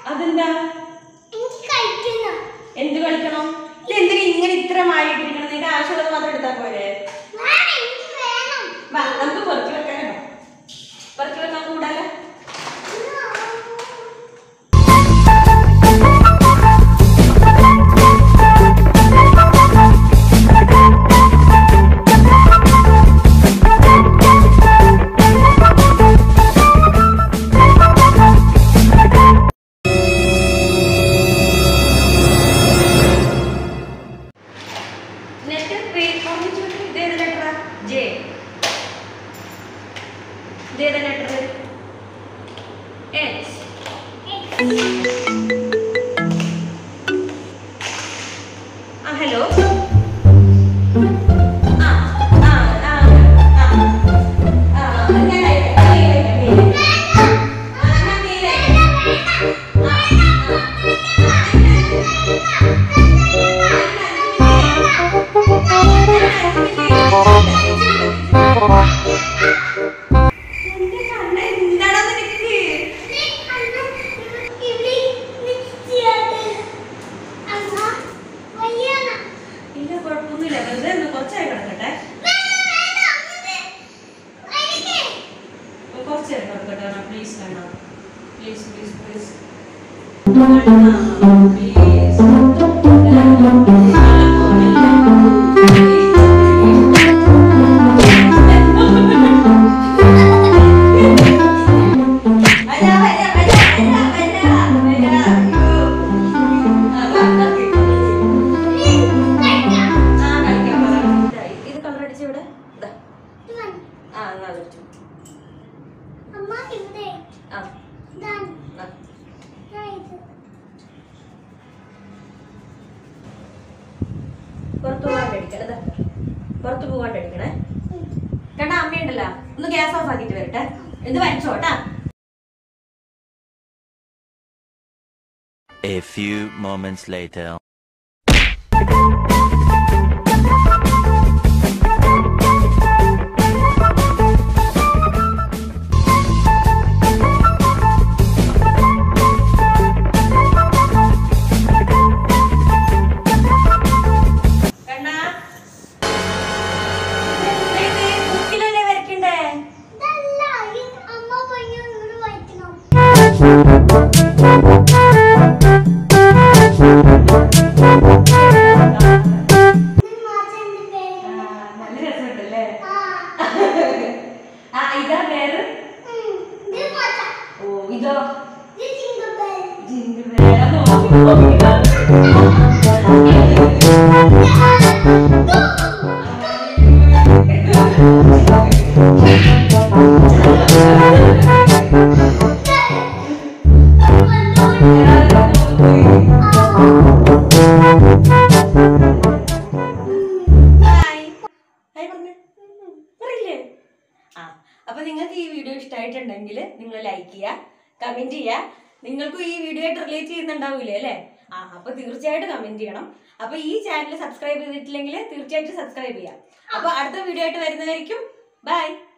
അതെന്താ എനിക്ക് കഴിക്കണം എന്ത് കളിക്കണം ഇത് എന്തിനാ ഇങ്ങനെ ഇത്ര മാറിയിട്ടിരിക്കണം നിന്റെ ആവശ്യമുള്ളത് മാത്രം എടുത്താൽ പോരെ വേണം എനിക്ക് വേണം വാ നമുക്ക് പുറത്ത് വെക്കാനോ പുറത്ത് വെക്കാൻ കൂടാലോ നെറ്റ് ഇതേത് ലെറ്ററാ ജെ ഇതേത് ലെറ്റർ എച്ച് ആ ഹലോ ആ ആ ആ ആ ആ ഞാൻ അയക്കാം പേര് അയക്കാം ആ ഞാൻ പേര് അയക്കാം ആ എന്താടാ നിനക്ക് ഇല്ല കുഴപ്പമൊന്നുമില്ല വെറുതെ ഒന്ന് കുറച്ചായി കിടക്കട്ടെ കുറച്ച് നേരം കിടക്കട്ടെ പ്ലീസ് വേണം പ്ലീസ് പ്ലീസ് പ്ലീസ് പ്ലീസ് ഇത് കളർ അടിച്ച് ഇവിടെ ദാ. ആ എന്നാ അടിച്ചു അമ്മ ഇവിടെ ആ ഇതാണ് ആ. ഞാൻ ഇത് പുറത്ത് പോകാണ്ട് അടിക്കണം ദാ. പുറത്ത് പോകാണ്ട് അടിക്കണേ കണ്ട അമ്മയുണ്ടല്ലോ ഒന്ന് ഗ്യാസ് ഓഫ് ആക്കിട്ട് വരട്ടെ ഇത് വരച്ചോട്ടാ A few moments later. കണ്ണാ ഇത് ബുക്കിലല്ലേ വരയ്ക്കണ്ടേ ഇതല്ല ഈ അമ്മ പറഞ്ഞു ഇവിടെ വായിക്കണം ഇത് മാഷന്റെ പേര് നല്ല രസമുണ്ടല്ലേ ആ ആ ഇതാ പേര് ഉം. ഇത് മാഷ ഓ ഇതോ ഇത് ജിംഗിൾ ബെൽ ജിങ്ക് ബെൽ. അത് നോക്കി നോക്കി. ഹായ് ഹായ് പറഞ്ഞേ പറയില്ലേ ആ അപ്പൊ നിങ്ങൾക്ക് ഈ വീഡിയോ ഇഷ്ടമായിട്ടുണ്ടെങ്കിൽ നിങ്ങൾ ലൈക്ക് ചെയ്യുക കമന്റ് ചെയ്യുക നിങ്ങൾക്കും ഈ വീഡിയോ ആയിട്ട് റിലേറ്റ് ചെയ്യുന്നുണ്ടാവൂലേ അല്ലേ ആ അപ്പൊ തീർച്ചയായിട്ടും കമന്റ് ചെയ്യണം അപ്പൊ ഈ ചാനൽ സബ്സ്ക്രൈബ് ചെയ്തിട്ടില്ലെങ്കിൽ തീർച്ചയായിട്ടും സബ്സ്ക്രൈബ് ചെയ്യാം അപ്പൊ അടുത്ത വീഡിയോ ആയിട്ട് വരുന്നതായിരിക്കും ബൈ